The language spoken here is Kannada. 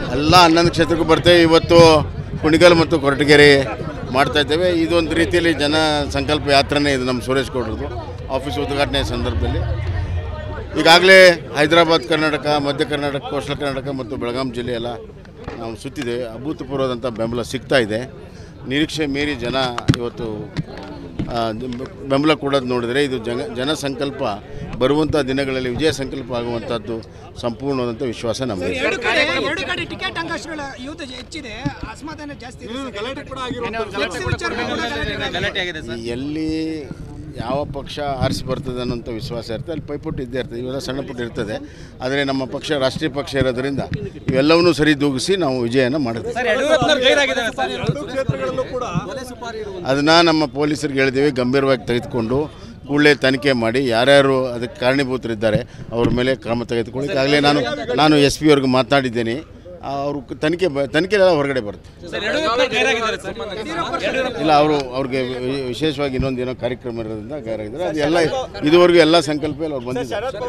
ಎಲ್ಲ ಹನ್ನೊಂದು ಕ್ಷೇತ್ರಕ್ಕೂ ಬರ್ತೇವೆ ಇವತ್ತು ಕುಣಿಗಲ್ ಮತ್ತು ಕೊರಟಗೆರೆ ಮಾಡ್ತಾ ಇದ್ದೇವೆ ಇದೊಂದು ರೀತಿಯಲ್ಲಿ ಜನ ಸಂಕಲ್ಪ ಯಾತ್ರೆನೇ ಇದು ನಮ್ಮ ಸುರೇಶ್ ಗೌಡ್ರದ್ದು ಆಫೀಸ್ ಉದ್ಘಾಟನೆ ಸಂದರ್ಭದಲ್ಲಿ ಈಗಾಗಲೇ ಹೈದರಾಬಾದ್ ಕರ್ನಾಟಕ ಮಧ್ಯ ಕರ್ನಾಟಕ ಕೋಸ್ಟಲ್ ಕರ್ನಾಟಕ ಮತ್ತು ಬೆಳಗಾಂ ಜಿಲ್ಲೆ ಎಲ್ಲ ನಾವು ಸುತ್ತಿದ್ದೇವೆ ಅಭೂತಪೂರ್ವದಂಥ ಬೆಂಬಲ ಸಿಗ್ತಾ ಇದೆ ನಿರೀಕ್ಷೆ ಮೀರಿ ಜನ ಇವತ್ತು ಆ, ಬೆಂಬಲ ಕೊಡೋದು ನೋಡಿದರೆ ಇದು ಜನ ಜನ ಸಂಕಲ್ಪ ಬರುವಂಥ ದಿನಗಳಲ್ಲಿ ವಿಜಯ ಸಂಕಲ್ಪ ಆಗುವಂಥದ್ದು ಸಂಪೂರ್ಣವಾದಂಥ ವಿಶ್ವಾಸ ನಮಗೆ ಎರಡು ಕಡೆ ಎರಡು ಕಡೆ ಟಿಕೆಟ್ ಅಂಕಗಳ ಯೂತ್ ಹೆಚ್ಚಿದೆ ಅಸಮಾಧಾನ ಜಾಸ್ತಿ ಇದೆ ಸರ್. ಗಲಾಟೆ ಕೂಡ ಆಗಿರೋ Flex ವಿಚಾರ ಕೂಡ ಗಲಾಟೆ ಆಗಿದೆ. ಎಲ್ಲಿ ಯಾವ ಪಕ್ಷ ಆರಿಸಿ ಬರ್ತದೆ ಅನ್ನೋಂಥ ವಿಶ್ವಾಸ ಇರ್ತದೆ ಅಲ್ಲಿ ಪೈಪೋಟಿ ಇದ್ದೇ ಇರ್ತದೆ ಇವೆಲ್ಲ ಸಣ್ಣ ಪುಟ್ಟ ಇರ್ತದೆ ಆದರೆ ನಮ್ಮ ಪಕ್ಷ ರಾಷ್ಟ್ರೀಯ ಪಕ್ಷ ಇರೋದರಿಂದ ಇವೆಲ್ಲವನ್ನೂ ಸರಿದೂಗಿಸಿ ನಾವು ವಿಜಯನ ಮಾಡಿದ್ವಿ ಎರಡು ಕ್ಷೇತ್ರಗಳಲ್ಲೂ ಕೂಡ ಅದನ್ನು ನಮ್ಮ ಪೊಲೀಸರಿಗೆ ಹೇಳಿದ್ದೀವಿ ಗಂಭೀರವಾಗಿ ತೆಗೆದುಕೊಂಡು ಕೂಡಲೇ ತನಿಖೆ ಮಾಡಿ ಯಾರ್ಯಾರು ಅದಕ್ಕೆ ಕಾರಣೀಭೂತರಿದ್ದಾರೆ ಅವ್ರ ಮೇಲೆ ಕ್ರಮ ತೆಗೆದುಕೊಳ್ಳಿ ಈಗಾಗಲೇ ನಾನು ನಾನು ಎಸ್ ಪಿ ಅವ್ರಿಗೆ ಮಾತನಾಡಿದ್ದೇನೆ ಅವರು ತನಿಖೆ ಬ ತನಿಖೆ ಹೊರಗಡೆ ಬರುತ್ತೆ ಇಲ್ಲ ಅವರು ಅವ್ರಿಗೆ ವಿ- ವಿಶೇಷವಾಗಿ ಇನ್ನೊಂದು ಏನೋ ಕಾರ್ಯಕ್ರಮ ಇರೋದ್ರಿಂದ ಗೈರಾಗಿದ್ದಾರೆ ಅದು ಎಲ್ಲ ಇದುವರೆಗೂ ಎಲ್ಲ ಸಂಕಲ್ಪ ಅವ್ರು ಬಂದಿದ್ದಾರೆ